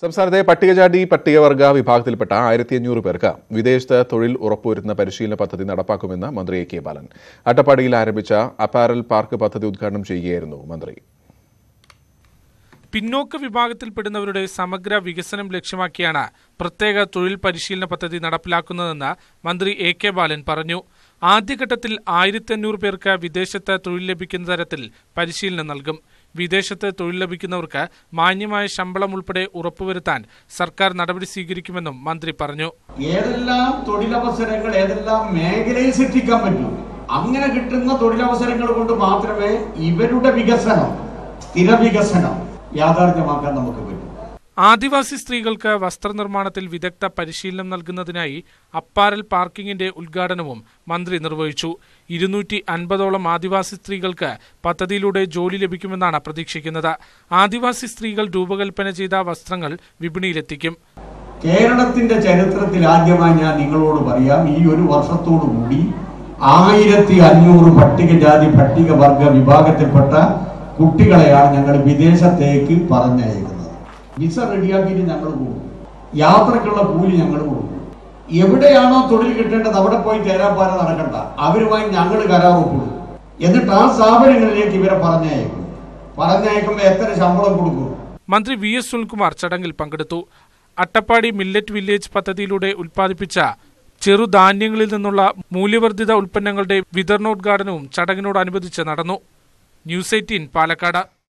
സംസ്ഥാനത്തെ പട്ടികജാതി പട്ടികവർഗ വിഭാഗത്തിൽപ്പെട്ട ആയിരത്തി അഞ്ഞൂറ് പേർക്ക് വിദേശത്ത് തൊഴിൽ ഉറപ്പുവരുത്തുന്ന പരിശീലന പദ്ധതി നടപ്പാക്കുമെന്ന് മന്ത്രി എ കെ ബാലൻ അട്ടപ്പാടിയിൽ ആരംഭിച്ച അപ്പാരൽ പാർക്ക് പദ്ധതി ഉദ്ഘാടനം ചെയ്യുകയായിരുന്നു മന്ത്രി പിന്നോക്ക വിഭാഗത്തിൽപ്പെടുന്നവരുടെ സമഗ്ര വികസനം ലക്ഷ്യമാക്കിയാണ് പ്രത്യേക തൊഴിൽ പരിശീലന പദ്ധതി നടപ്പിലാക്കുന്നതെന്ന് മന്ത്രി എ കെ ബാലൻ പറഞ്ഞു ആദ്യഘട്ടത്തിൽ ആയിരത്തി അഞ്ഞൂറ് പേർക്ക് വിദേശത്ത് തൊഴിൽ ലഭിക്കുന്ന തരത്തിൽ പരിശീലനം നൽകും വിദേശത്ത് തൊഴിൽ ലഭിക്കുന്നവർക്ക് മാന്യമായ ശമ്പളം ഉൾപ്പെടെ ഉറപ്പുവരുത്താൻ സർക്കാർ നടപടി സ്വീകരിക്കുമെന്നും മന്ത്രി പറഞ്ഞു ഏതെല്ലാം തൊഴിലവസരങ്ങൾ ഏതെല്ലാം മേഖലയിൽ സൃഷ്ടിക്കാൻ പറ്റൂ അങ്ങനെ കിട്ടുന്ന തൊഴിലവസരങ്ങൾ കൊണ്ട് മാത്രമേ ഇവരുടെ വികസനം സ്ഥിര വികസനം യാഥാർത്ഥ്യമാക്കാൻ നമുക്ക് പറ്റൂ ആദിവാസി സ്ത്രീകൾക്ക് വസ്ത്രനിർമ്മാണത്തിൽ വിദഗ്ധ പരിശീലനം നൽകുന്നതിനായി അപ്പാരൽ പാർക്കിങ്ങിന്റെ ഉദ്ഘാടനവും മന്ത്രി നിർവഹിച്ചു ഇരുന്നൂറ്റി അൻപതോളം ആദിവാസി സ്ത്രീകൾക്ക് പദ്ധതിയിലൂടെ ജോലി ലഭിക്കുമെന്നാണ് പ്രതീക്ഷിക്കുന്നത് ആദിവാസി സ്ത്രീകൾ രൂപകൽപ്പന ചെയ്ത വസ്ത്രങ്ങൾ വിപണിയിലെത്തിക്കും കേരളത്തിന്റെ ചരിത്രത്തിൽ ആദ്യമായി ഞാൻ നിങ്ങളോട് പറയാം ഈ ഒരു വർഷത്തോടു കൂടി ആയിരത്തി അഞ്ഞൂറ് പട്ടികജാതി പട്ടികവർഗ വിഭാഗത്തിൽപ്പെട്ട കുട്ടികളെയാണ് ഞങ്ങൾ വിദേശത്തേക്ക് പറഞ്ഞയക്കുന്നത് വിസ റെഡിയാക്കിയിട്ട് ഞങ്ങൾ പോകും യാത്രക്കുള്ള കൂലി ഞങ്ങൾ കൊടുക്കും എവിടെയാണോ തൊഴിൽ കിട്ടേണ്ടത് അവിടെ പോയി തേരാപ്പാര നടക്കണ്ട അവരുമായി ഞങ്ങൾ കരാർ ഒപ്പിടും എന്നിട്ട് ആ സ്ഥാപനങ്ങളിലേക്ക് ഇവരെ പറഞ്ഞയക്കും പറഞ്ഞയക്കുമ്പോൾ എത്ര ശമ്പളം കൊടുക്കും മന്ത്രി വി എസ് സുനിൽകുമാർ ചടങ്ങിൽ പങ്കെടുത്തു അട്ടപ്പാടി മില്ലറ്റ് വില്ലേജ് പദ്ധതിയിലൂടെ ഉൽപ്പാദിപ്പിച്ച ചെറുധാന്യങ്ങളിൽ നിന്നുള്ള മൂല്യവർദ്ധിത ഉൽപ്പന്നങ്ങളുടെ വിതരണോദ്ഘാടനവും ചടങ്ങിനോടനുബന്ധിച്ച് നടന്നു ന്യൂസ് എയ്റ്റീൻ പാലക്കാട്